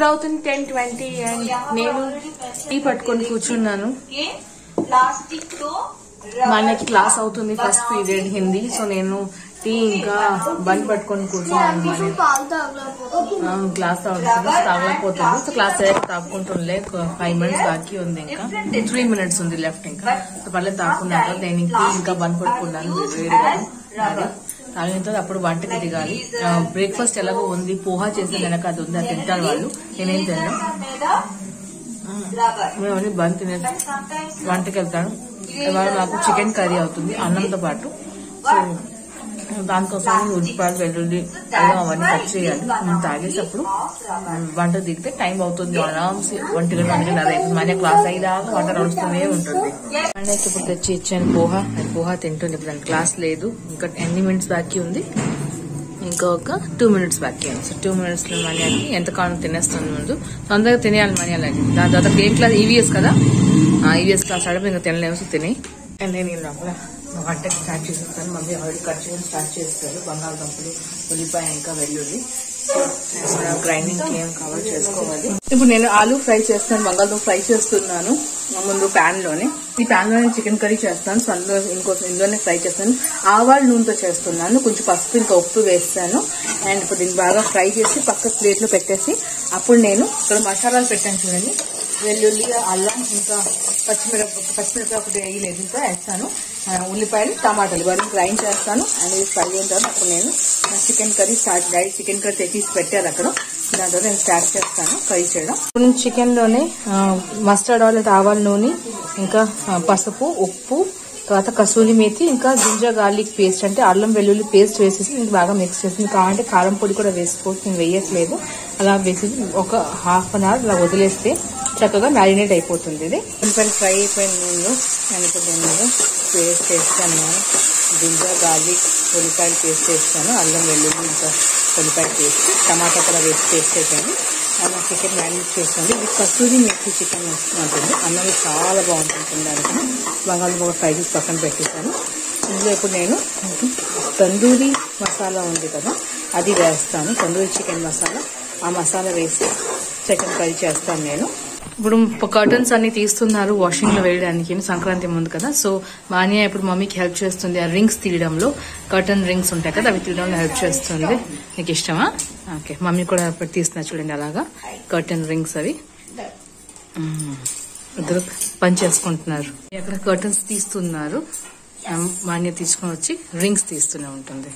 అవుతుంది ten twenty and నేను tea పట్టుకొని కూర్చున్నాను ప్లాస్టిక్ తో మనకి క్లాస్ అవుతుంది ఫస్ట్ పీరియడ్ హిందీ సో నేను టీ ఇంకా బంద్ పట్టుకొని కూర్చున్నాను మన క్లాస్ తాగుతుంది తాగలేకపోతుంది సో క్లాస్ అయ్యాక తాగుకుంటుండే ఫైవ్ మినిట్స్ బాకీ ఉంది ఇంకా త్రీ మినిట్స్ ఉంది లెఫ్ట్ ఇంకా సో పర్లేదు తాగుకున్నాక నేను టీ ఇంకా బంద్ పట్టుకున్నాను వేడిగా అది తాగిన తర్వాత అప్పుడు వంటకి దిగాలి బ్రేక్ఫాస్ట్ ఎలాగో ఉంది పోహా చేసిన వెనక అది ఉంది అది తింటారు వాళ్ళు నేనేం తిన్నాను మీద రబ్బర్ మేము అన్ని బంద్ తినేసి వంటకి వెళ్తాను ఇవాళ నాకు చికెన్ కర్రీ అవుతుంది అన్నంతో పాటు సో దానికోసం ఉల్లిపాయలు వెల్లుల్లి అల్లం అవన్నీ కట్ చేయాలి మనం తాగేటప్పుడు వంట దిగితే టైం అవుతుంది ఆరామ్స్ ఒంటి గంట ఒంటి గంట అయిపోతుంది మన క్లాస్ అయ్యేదాకా వంట నడుస్తూనే ఉంటుంది అండ్ ఇప్పుడు తెచ్చి ఇచ్చాను పోహా అది పోహా తింటుంది ఇప్పుడు దాని క్లాస్ లేదు ఇంకా ఎన్ని మినిట్స్ బాకీ ఉంది ఇంకా ఒక టూ మినిట్స్ బాకీ ఉంది సో టూ మినిట్స్ లో మనీ అని ఎంత కాలం తినేస్తుంది ముందు తొందరగా తినేయాలి మనీ అలాగే దాని తర్వాత గేమ్ క్లాస్ ఈవీఎస్ కదా ఈవీఎస్ క్లాస్ ఆడపో ఇంకా తినలేము సో తిని అండ్ నేను ఈ లోపల వంటకి స్టార్ట్ చేసేస్తాను మమ్మీ ఆల్రెడీ కట్ చేయడం స్టార్ట్ చేస్తారు బంగాళదుంపలు ఉల్లిపాయ ఇంకా వెల్లుల్లి మనం గ్రైండింగ్ కి ఏం కవర్ చేసుకోవాలి ఇప్పుడు నేను ఆలూ ఫ్రై చేస్తాను బంగాళదుంప ఫ్రై చేస్తున్నాను ముందు ప్యాన్ లోనే ఈ ప్యాన్ లోనే చికెన్ కర్రీ చేస్తాను సో అందులో ఇంకో ఇందులోనే ఫ్రై చేస్తాను ఆవాల నూనెతో చేస్తున్నాను కొంచెం పసుపు ఇంకా ఉప్పు వేస్తాను అండ్ ఇప్పుడు దీన్ని బాగా ఫ్రై చేసి పక్క ప్లేట్ లో పెట్టేసి అప్పుడు నేను ఇక్కడ మసాలాలు పెట్టాను చూడండి వెల్లుల్లి అల్లం ఇంకా పచ్చిమిరప పచ్చిమిరపకాయ ఒకటి వేయలేదు ఇంకా వేస్తాను ఆ, ఉల్లిపాయలు టమాటాలు ఇవన్నీ గ్రైండ్ చేస్తాను అండ్ ఇది ఫ్రై అయిన తర్వాత అప్పుడు నేను chicken curry start daddy chicken curry తెచ్చి పెట్టారు అక్కడ దాని తర్వాత నేను స్టార్ట్ చేస్తాను కర్రీ చేయడం ఇప్పుడు నేను చికెన్ లోనే మస్టర్డ్ ఆయిల్ ఆవాల నూనె ఇంకా ఆ, పసుపు ఉప్పు తర్వాత కసూరి మేతి ఇంకా జింజర్ గార్లిక్ పేస్ట్ అంటే అల్లం వెల్లుల్లి పేస్ట్ వేసేసి నేను బాగా మిక్స్ చేసి కావాలంటే కారం పొడి కూడా వేసుకోవచ్చు నేను వేయట్లేదు అలా వేసి ఒక హాఫ్ అన్ అవర్ అలా వదిలేస్తే చక్కగా మ్యారినేట్ అయిపోతుంది ఇది ఉల్లిపాయలు ఫ్రై అయిపోయిన నూనెలో నేను ఇప్పుడు దీని మీద పేస్ట్ చేస్తాను నేను జింజర్ గార్లిక్ ఉల్లిపాయలు పేస్ట్ చేస్తాను అల్లం వెల్లుల్లి ఇంకా ఉల్లిపాయ పేస్ట్ టమాటా కూడా వేసి పేస్ట్ చేశాను అలా చికెన్ మ్యారినేట్ చేస్తాను ఇది కస్తూరి మెత్తి చికెన్ ఉంటుంది అన్నం చాలా బాగుంటుంది దానికి బంగాళదుంప ఫ్రై చేసి పక్కన పెట్టేశాను ఇందులో ఇప్పుడు నేను తందూరి మసాలా ఉంది కదా అది వేస్తాను తందూరి చికెన్ మసాలా ఆ మసాలా వేసి చికెన్ కర్రీ చేస్తాను నేను ఇప్పుడు కర్టన్స్ అన్ని తీస్తున్నారు వాషింగ్ లో వేయడానికి సంక్రాంతి ముందు కదా సో మాన్యా ఇప్పుడు మమ్మీకి హెల్ప్ చేస్తుంది ఆ రింగ్స్ తీయడంలో కర్టన్ రింగ్స్ ఉంటాయి కదా అవి తీయడంలో హెల్ప్ చేస్తుంది నీకు ఇష్టమా ఓకే మమ్మీ కూడా ఇప్పుడు తీస్తున్నా చూడండి అలాగా కర్టన్ రింగ్స్ అవి మ్మ్. ఇద్దరు పని చేసుకుంటున్నారు ఎక్కడ కర్టన్స్ తీస్తున్నారు ఆ, మాన్య తీసుకొని వచ్చి రింగ్స్ తీస్తూనే ఉంటుంది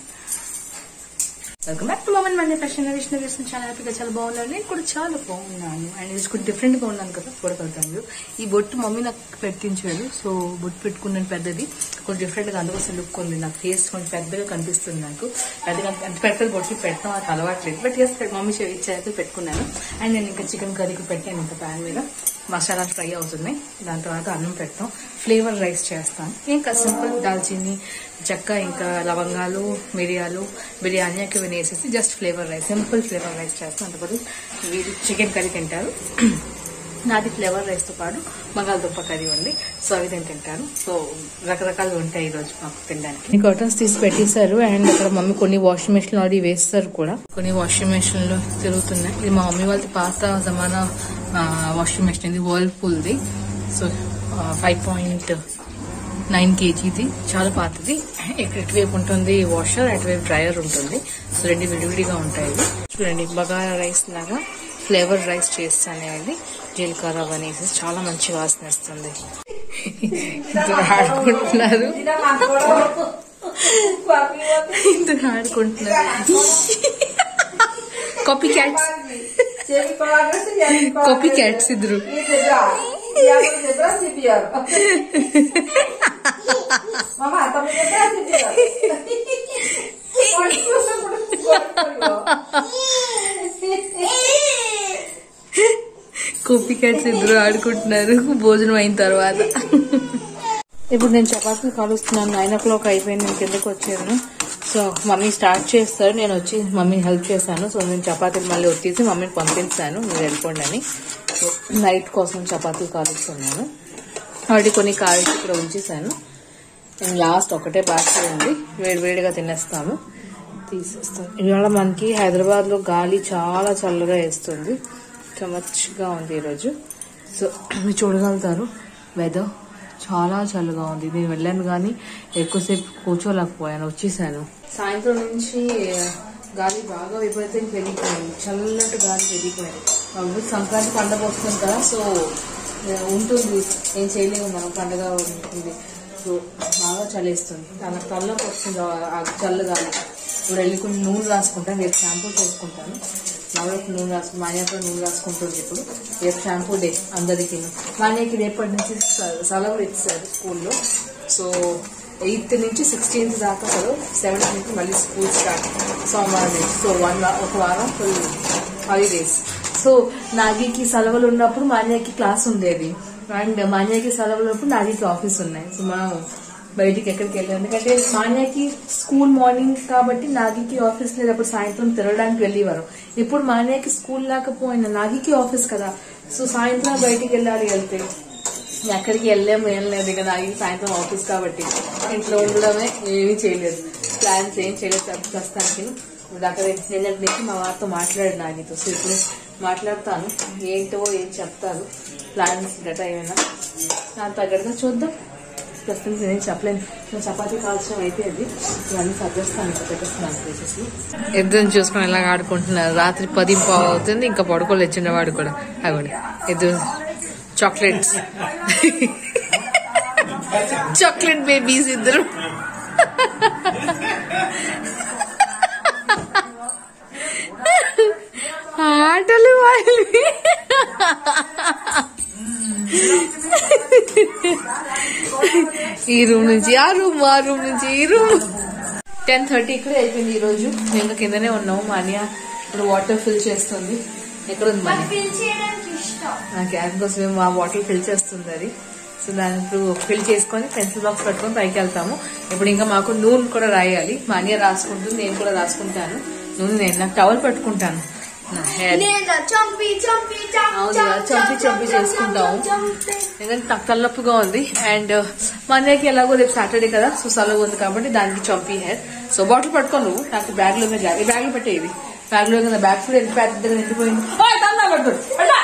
వెల్కమ్ బ్యాక్ టు మమన్ మనీ ఫ్యాషన్ విష్ణు చేసిన చాలా హ్యాపీగా చాలా బాగున్నాను నేను కూడా చాలా బాగున్నాను అండ్ ఇది కూడా డిఫరెంట్ గా ఉన్నాను కదా చూడగలుగుతాను మీరు ఈ బొట్టు మమ్మీ నాకు పెట్టించారు సో బొట్టు పెట్టుకున్నాను పెద్దది కొంచెం డిఫరెంట్ గా అందుకోసం లుక్ ఉంది నా ఫేస్ కొంచెం పెద్దగా కనిపిస్తుంది నాకు పెద్దగా అంత పెద్దగా బొట్టు పెట్టడం నాకు అలవాట్లేదు బట్ ఎస్ మమ్మీ చె- ఇచ్చాక పెట్టుకున్నాను అండ్ నేను ఇంకా చికెన్ కర్రీకి పెట్టాను ఇంకా ప్యాన్ మీద మసాలా ఫ్రై అవుతుంది దాని తర్వాత అన్నం పెడతాం ఫ్లేవర్ రైస్ చేస్తాను ఇంకా సింపుల్ దాల్చిని చెక్క ఇంకా లవంగాలు మిరియాలు బిర్యానీకి ఇవన్నీ వేసేసి just flavour rice simple flavour rice చేస్తాం అంతపాటు వీళ్ళు చికెన్ కర్రీ తింటారు నాది ఫ్లేవర్ రైస్ తో పాటు బంగాళదుంప కర్రీ ఉంది సో అవి నేను తింటాను సో రకరకాలు ఉంటాయి ఈ రోజు మాకు తినడానికి కర్టన్స్ తీసి పెట్టేశారు అండ్ అక్కడ మమ్మీ కొన్ని వాషింగ్ మెషిన్ ఆల్రెడీ వేస్తారు కూడా కొన్ని వాషింగ్ మెషిన్ లో తిరుగుతున్నాయి ఇది మా మమ్మీ వాళ్ళది పాత జమానా వాషింగ్ మెషిన్ ఇది వర్ల్పూల్ ది సో ఫైవ్ పాయింట్ నైన్ కేజీది చాలా పాతది ఇక్కడ ఇటువైపు ఉంటుంది వాషర్ అటువైపు డ్రైయర్ ఉంటుంది సో రెండు విడివిడిగా ఉంటాయి ఇవి. చూడండి బగారా రైస్ లాగా ఫ్లేవర్ రైస్ చేస్తానే అది జీలకర్ర అవన్నీ వేసేసి చాలా మంచి వాసన వస్తుంది ఇద్దరు ఆడుకుంటున్నారు ఇద్దరు ఆడుకుంటున్నారు కాపీ క్యాట్స్ కాపీ క్యాట్స్ ఇద్దరు Mama, tome zebra si biar. Copy cats ఇద్దరు ఆడుకుంటున్నారు భోజనం అయిన తర్వాత ఇప్పుడు నేను చపాతీలు కాలుస్తున్నాను నైన్ ఓ క్లాక్ అయిపోయింది నేను కిందకు వచ్చాను సో మమ్మీ స్టార్ట్ చేస్తారు నేను వచ్చి మమ్మీ హెల్ప్ చేశాను సో నేను చపాతీలు మళ్ళీ వచ్చేసి మమ్మీని పంపించాను మీరు వెళ్ళిపోండి అని సో నైట్ కోసం చపాతీలు కాలుస్తున్నాను ఆల్రెడీ కొన్ని కాల్చి ఇక్కడ ఉంచేసాను నేను లాస్ట్ ఒకటే బాకీ ఉంది వేడివేడిగా తినేస్తాము తీసేస్తాం ఇవాళ మనకి హైదరాబాద్ లో గాలి చాలా చల్లగా వేస్తుంది చమచ్గా ఉంది ఈరోజు సో మీరు చూడగలుగుతారు వెదర్ చాలా చల్లగా ఉంది నేను వెళ్ళాను కానీ ఎక్కువసేపు కూర్చోలేకపోయాను వచ్చేసాను సాయంత్రం నుంచి గాలి బాగా విపరీతం పెరిగిపోయింది చల్లటి గాలి పెరిగిపోయింది అప్పుడు సంక్రాంతి పండగ వస్తుంది కదా సో ఆ, ఉంటుంది ఏం చేయలేము మనం పండగ ఉంటుంది సో బాగా చలేస్తుంది తన తలలోకి వస్తుంది ఆ- ఆ చల్ల గాలి ఇప్పుడు వెళ్ళి కొన్ని నూనె రాసుకుంటాను రేపు షాంపూ చేసుకుంటాను నవరకు నూనె రాసుకు మాన్యాకు నూనె రాసుకుంటుంది ఇప్పుడు రేపు షాంపూ డే అందరికీ మాన్యాకి రేపటి నుంచి స- సెలవులు ఇచ్చారు స్కూల్లో సో ఎయిత్ నుంచి సిక్స్టీన్త్ దాకా సెలవు సెవెంత్ నుంచి మళ్ళీ స్కూల్ స్టార్ట్ సోమవారం నుంచి సో వన్ ఒక వారం ఫుల్ హాలిడేస్ సో నాగికి సెలవులు ఉన్నప్పుడు మాన్యాకి క్లాస్ ఉండేది అండ్ మాన్యాకి సెలవులు ఉన్నప్పుడు నాగికి ఆఫీస్ ఉన్నాయి సో మనం బయటికి ఎక్కడికి వెళ్ళాం ఎందుకంటే మాన్యాకి స్కూల్ మార్నింగ్ కాబట్టి నాగికి ఆఫీస్ లేదప్పుడు సాయంత్రం తిరగడానికి వెళ్ళేవారు ఇప్పుడు మాన్యాకి స్కూల్ లేకపోయినా నాగికి ఆఫీస్ కదా సో సాయంత్రం బయటికి వెళ్ళాలి వెళ్తే ఎక్కడికి వెళ్ళాము ఏం లేదు ఇక నాగి సాయంత్రం ఆఫీస్ కాబట్టి ఇంట్లో ఉండడమే ఏమీ చేయలేదు ప్లాన్స్ ఏం చేయలేదు ప్రస్తు- ప్రస్తుతానికి ఇప్పుడు అక్కడ నిన్నటి నుంచి మా వారితో మాట్లాడాడు నాగితో సో ఇప్పుడు మాట్లాడతాను ఏంటో ఏం చెప్తారు ప్లాన్స్ గట్రా ఏమైనా దాని తగ్గట్టుగా చూద్దాం ప్రస్తుతం నేను చెప్పలేను నేను చపాతీ కాల్చడం అయిపోయింది ఇవన్నీ సర్దేస్తాను ఇంకా పెట్టేస్తున్నాను ప్లేసెస్ ఇద్దరు చూసుకొని ఎలా ఆడుకుంటున్నారు రాత్రి పది పావు అవుతుంది ఇంకా పడుకోలేదు చిన్నవాడు కూడా అవ్వండి ఇద్దరు చాక్లెట్స్ చాక్లెట్ బేబీస్ ఇద్దరు ఆటలు వాళ్ళవి ఈ రూమ్ నుంచి ఆ రూమ్ ఆ రూమ్ నుంచి ఈ రూమ్ టెన్ థర్టీ ఇక్కడే అయిపోయింది ఈ రోజు మేము కిందనే ఉన్నాము మాన్య ఇప్పుడు వాటర్ ఫిల్ చేస్తుంది ఎక్కడ ఉంది మాన్య ఫిల్ చేయడానికి ఇష్టం నా క్యాబ్ కోసం మా బాటిల్ ఫిల్ చేస్తుంది అది సో దాని ఇప్పుడు ఫిల్ చేసుకొని పెన్సిల్ బాక్స్ పెట్టుకొని పైకి వెళ్తాము ఇప్పుడు ఇంకా మాకు నూనె కూడా రాయాలి మాన్య రాసుకుంటుంది నేను కూడా రాసుకుంటాను నూనె నేను నాకు టవల్ పెట్టుకుంటాను నా hair. నేను చంపి చంపి చంపి అవును కదా, చంపి చంపి చేసుకుంటాము. ఎందుకంటే నాకు తలనొప్పిగా ఉంది అండ్ మా అన్నయ్యకి ఎలాగో రేపు సాటర్డే కదా సో సెలవు ఉంది కాబట్టి దానికి చంపి హెయిర్ సో బాటిల్ పట్టుకో నువ్వు నాకు బ్యాగ్ లో ఈ బ్యాగ్ లో పెట్టేది బ్యాగ్ లో కదా బ్యాగ్ కూడా ఎంత పెద్దగా నిండిపోయింది ఓయ్, తన్నా పట్టుకోండి. వెళ్ళా.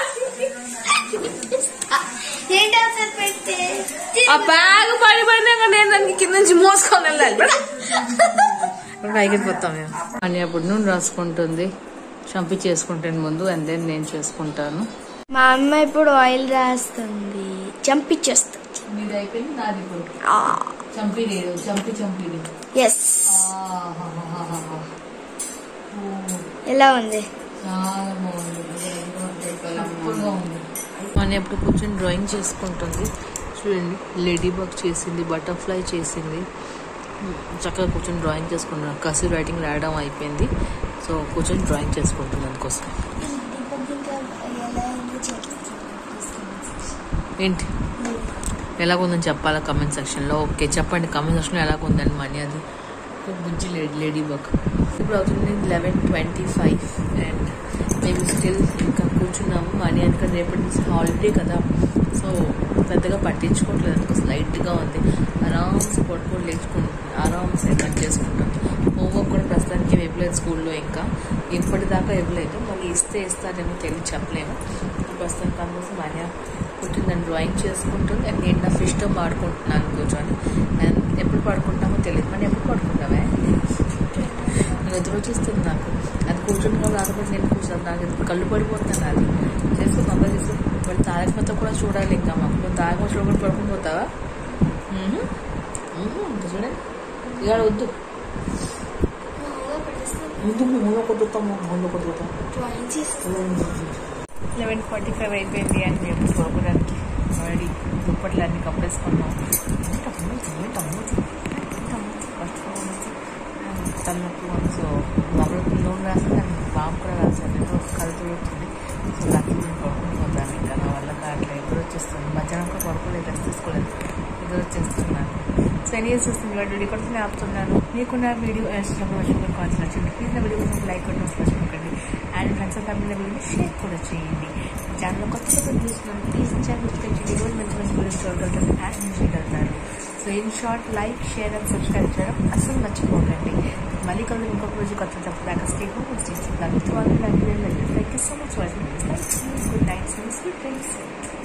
ఏంటి అసలు పెడితే ఆ బ్యాగ్ పడిపోయినాక నేను దానికి కింద నుంచి మోసుకొని వెళ్ళాలి వెళ్ళా. ఇప్పుడు పైకి వెళ్ళిపోతాం మేము అని అప్పుడు నూనె రాసుకుంటుంది చంపి చేసుకుంటాను ముందు అండ్ దెన్ నేను చేసుకుంటాను మా అమ్మ ఇప్పుడు ఆయిల్ రాస్తుంది చంపించేస్తుంది మీది అయిపోయింది నాది ఇప్పుడు చంపి లేదు చంపి చంపి లేదు ఎస్ ఎలా ఉంది చాలా బాగుంది సూపర్గా ఉంది మన ఎప్పుడు కూర్చొని డ్రాయింగ్ చేసుకుంటుంది చూడండి లేడీ బగ్ చేసింది బటర్ఫ్లై చేసింది చక్కగా కూర్చొని డ్రాయింగ్ చేసుకుంటున్నాను కసి రైటింగ్ రాయడం అయిపోయింది సో కూర్చొని డ్రాయింగ్ చేసుకుంటుంది అందుకోసం ఏంటి ఎలాగుందని చెప్పాలా కమెంట్ సెక్షన్లో ఓకే చెప్పండి కమెంట్ సెక్షన్లో ఎలాగుందని మనీ అది బుజ్జి లేడీ లేడీ బగ్ ఇప్పుడు అవుతుంది లెవెన్ ట్వంటీ ఫైవ్ అండ్ మేము స్టిల్ ఇంకా కూర్చున్నాము మనీ అందుకని రేపటి నుంచి హాలిడే కదా సో పెద్దగా పట్టించుకోవట్లేదు అందుకోసం లైట్గా ఉంది ఆరామ్సే పడుకొని లేచుకుంటుంది ఆరామ్సే పని చేసుకుంటాం హోంవర్క్ కూడా ప్రస్తుతానికి ఏమి ఇవ్వలేదు స్కూల్లో ఇంకా ఇప్పటిదాకా ఇవ్వలేదు మళ్ళీ ఇస్తే ఇస్తారేమో తెలియదు చెప్పలేము ప్రస్తుతానికి అందుకోసం మనీ కూర్చుందని డ్రాయింగ్ చేసుకుంటుంది అండ్ నేను నా ఫిష్తో ఆడుకుంటున్నాను కూర్చొని అండ్ ఎప్పుడు పడుకుంటామో తెలియదు మరి ఎప్పుడు పడుకుంటావే నేను ఎదురు వచ్చేస్తుంది నాకు అది కూర్చుని కూడా రాకపోతే నేను కూర్చొని నాకు ఇది కళ్ళు పడిపోతాను అది చేసుకో పంప చేసుకో మళ్ళీ తారకమతో కూడా చూడాలి ఇంకా మాకు నువ్వు తారకమతో కూడా పడుకుని పోతావా మ్మ్. మ్మ్. ఇంకా చూడండి ఇక వద్దు ముందు మూల కొట్టుతాము మూల కొట్టుతాము లెవెన్ ఫార్టీ ఫైవ్ అయిపోయింది అని మేము పడుకోవడానికి ఆల్రెడీ దుప్పట్లు అన్ని కప్పేసుకున్నాం తలనొప్పి సో మొగలు నూనె రాస్తే దానికి బాబు కూడా రాశాను నేను ఒక కళ్ళు తిరుగుతుంది సో లక్కీ నేను పడుకుని పోతాను ఇంకా నా వల్ల కావట్లేదు ఎదురు వచ్చేస్తుంది మధ్యాహ్నం కూడా పడుకోలేదు రెస్ట్ తీసుకోలేదు ఎదురు వచ్చేస్తున్నాను సో ఎనీ చూస్తుంది వీడియో కూడా నేను ఆపుతున్నాను మీకు నా వీడియో ఇష్టం వచ్చిన కాన్సల్ వచ్చింది ప్లీజ్ నా వీడియో కోసం లైక్ కొట్టడం మర్చిపోకండి and friends and family video share కూడా చేయండి ఛానల్ కొత్త కొత్త చూస్తున్నాను ప్లీజ్ ఛానల్ వచ్చి రోజు మంచి మంచి వీడియోస్ చూడగలుగుతారు యాడ్ చేయగలుగుతారు so in short like share and subscribe చేయడం అసలు మర్చిపోకండి మళ్ళీ కలు ఇంకొక రోజు కొత్త చెప్పదాకా stay home stay love to all love you thank you so much watching thank you good night sweet dreams